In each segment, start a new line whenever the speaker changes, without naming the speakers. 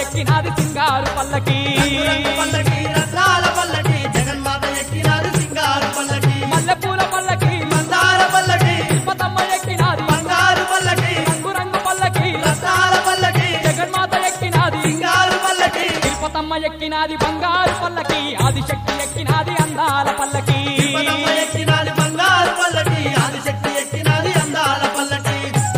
ఎక్కినాది సింగారు పల్లకి
రంగు పల్లకి రత్నాల పల్లకి జగన్మాత ఎక్కినాది సింగారు పల్లకి
మల్లెపూల పల్లకి
మందార పల్లకి
తిరుపతమ్మ ఎక్కినాది
బంగారు పల్లకి
రంగు రంగు పల్లకి
రత్నాల పల్లకి
జగన్మాత ఎక్కినాది
సింగారు పల్లకి
తిరుపతమ్మ ఎక్కినాది బంగారు పల్లకి ఆదిశక్తి ఎక్కినాది అందాల పల్లకి
తిరుపతమ్మ ఎక్కినాది బంగారు పల్లకి ఆదిశక్తి ఎక్కినాది అందాల పల్లకి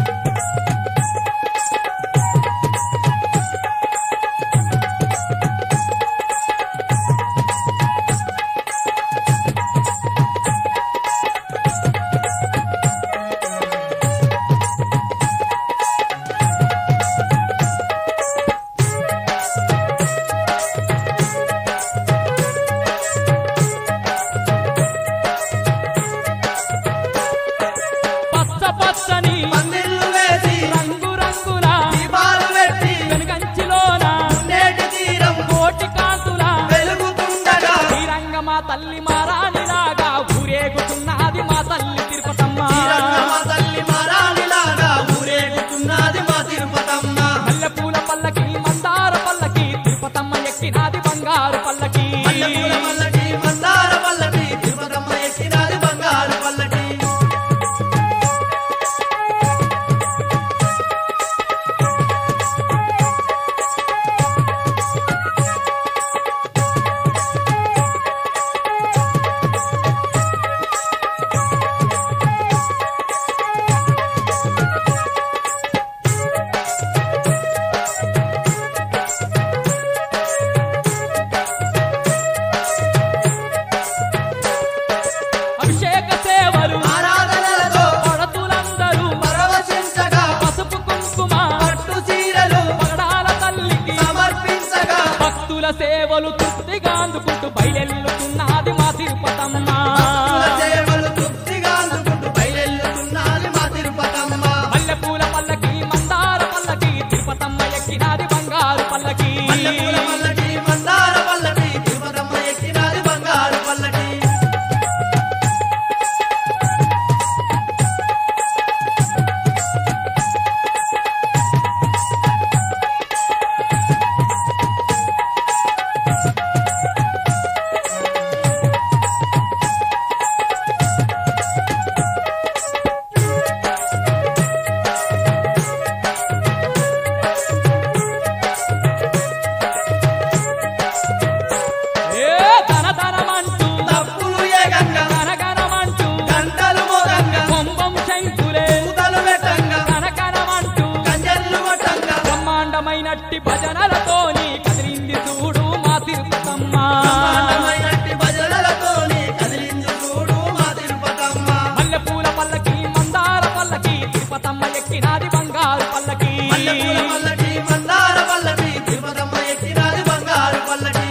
పచ్చ పచ్చని
పందిళ్ళు వేసి
రంగు రంగుల
దీపాలు పెట్టి
వెనుగంచిలోన
నేటి తీరం
కోటి కాంతుల
వెలుగుతుండగా
శ్రీరంగ మా తల్లి మారాణిలాగా ఊరేగుతున్నది మా తల్లి తిరుపతమ్మ
శ్రీరంగమ్మ తల్లి మరాలిలాగా ఊరేగుతున్నది మా తిరుపతమ్మ
మల్లెపూల పల్లకి మందార పల్లకి తిరుపతమ్మ ఎక్కినాది బంగారు పల్లకి
మల్లెపూల పల్లకి మందార పల్లకి తిరుపతమ్మ ఎక్కినాది బంగారు పల్లకి
అభిషేక సేవలు
ఆరాధనలతో
పడతులందరూ
పరవశించగా
పసుపు కుంకుమ
పట్టు చీరలు
పగడాల తల్లికి
సమర్పించగా
భక్తుల సేవలు తృప్తిగా అందుకుంటూ బయలుతున్నది మా తిరుపతమ్మ
భక్తుల సేవలు తృప్తిగా అందుకుంటూ బయలుతున్నది మా తిరుపతమ్మ
మల్లెపూల పల్లకి మందార పల్లకి తిరుపతమ్మ ఎక్కినాది బంగారు పల్లకి
మల్లెపూల పల్లకి మందార పల్లకి తిరుపతమ్మ ఎక్కినాది బంగారు పల్లకి
ఏ ధన ధనమంటూ
తప్పులు ఏగంగా
గనగనమంటూ
గంటలు మోగంగా
కొంబం శంకులే
పూతలు పెట్టంగా
కనకనమంటూ
కంజర్లు కొట్టంగా
బ్రహ్మాండమైనట్టి భజనలతోని కదిలింది చూడు మా తిరుపతమ్మ
బ్రహ్మాండమైనట్టి భజనలతోని కదిలింది చూడు మా తిరుపతమ్మ
మల్లెపూల పల్లకి మందార పల్లకి తిరుపతమ్మ ఎక్కినాది బంగారు పల్లకి
మల్లెపూల పల్లకి మందార పల్లకి తిరుపతమ్మ ఎక్కినాది బంగారు పల్లకి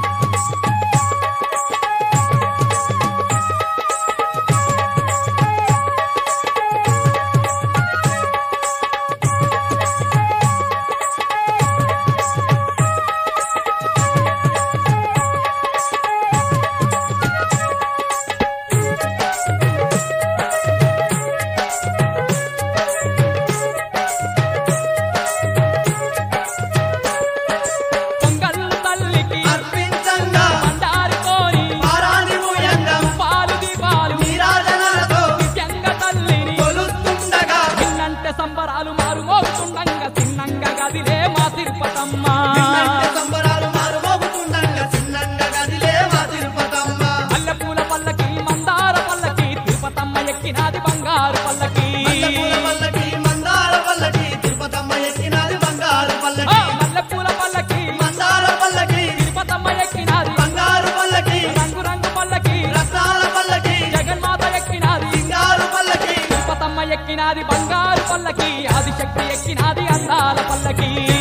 పొంగల్ తల్లికి
అర్పించంగా
మందారితోని
పారాని మూయంగా
పాలు దీపాలు
నీరాజనాలతో
నిత్యంగ తల్లిని
కొలుస్తుండగా
చిన్నంటే సంబరాలు మారు మోగుతుండంగా చిన్నంగా గదిలే మా తిరుపతమ్మ
నిన్నంటే సంబరాలు మారుమోగుతుండగా చిన్నంగా గదిలే మా తిరుపతమ్మ
మల్లెపూల పల్లకి మందార పల్లకి తిరుపతమ్మ ఎక్కినాది బంగారు పల్లకి
మల్లెపూల పల్లకి మందార పల్లకి తిరుపతమ్మ ఎక్కినాది బంగారు
ఆ,
పల్లకి
మల్లెపూల పల్లకి
మందార పల్లకి
తిరుపతమ్మ ఎక్కినాది
బంగారు పల్లకి
రంగు రంగు పల్లకి
రత్నాల పల్లకి
జగన్మాత ఎక్కినాది
సింగారు పల్లకి
తిరుపతమ్మ ఎక్కినాది బంగారు పల్లకి ఆదిశక్తి ఎక్కినాది అందాల పల్లకి